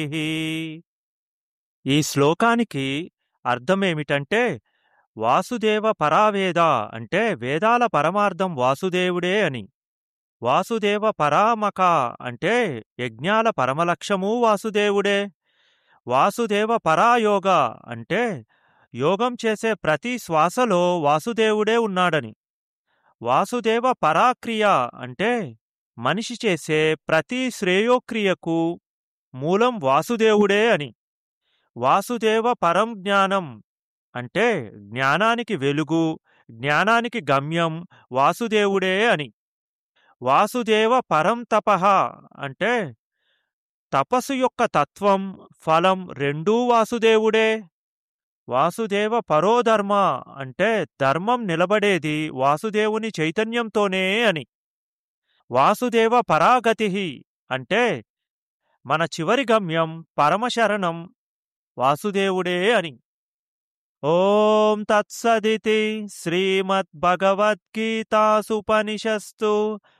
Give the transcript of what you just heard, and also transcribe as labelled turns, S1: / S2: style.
S1: ఈ శ్లోకానికి అర్థమేమిటంటే వాసుదేవ పరావేద అంటే వేదాల పరమార్థం వాసుదేవుడే అని వాసుదేవ పరామక అంటే యజ్ఞాల పరమలక్ష్యమూ వాసుదేవుడే వాసుదేవ పరాయోగ అంటే యోగం చేసే ప్రతి శ్వాసలో వాసుదేవుడే ఉన్నాడని వాసుదేవ పరాక్రియ అంటే మనిషి చేసే ప్రతి శ్రేయోక్రియకు మూలం వాసుదేవుడే అని వాసుదేవ పరం జ్ఞానం అంటే జ్ఞానానికి వెలుగు జ్ఞానానికి గమ్యం వాసుదేవుడే అని వాసుదేవ పరం తపః అంటే తపస్సు యొక్క తత్వం ఫలం రెండూ వాసుదేవుడే వాసుదేవ పరోధర్మ అంటే ధర్మం నిలబడేది వాసుదేవుని చైతన్యంతోనే అని వాసుదేవ పరాగతి అంటే మన చివరి గమ్యం పరమశరణం వాసుదేవుడే అని ఓం తత్సదితి శ్రీమద్భగవద్గీతాసుపనిషస్తు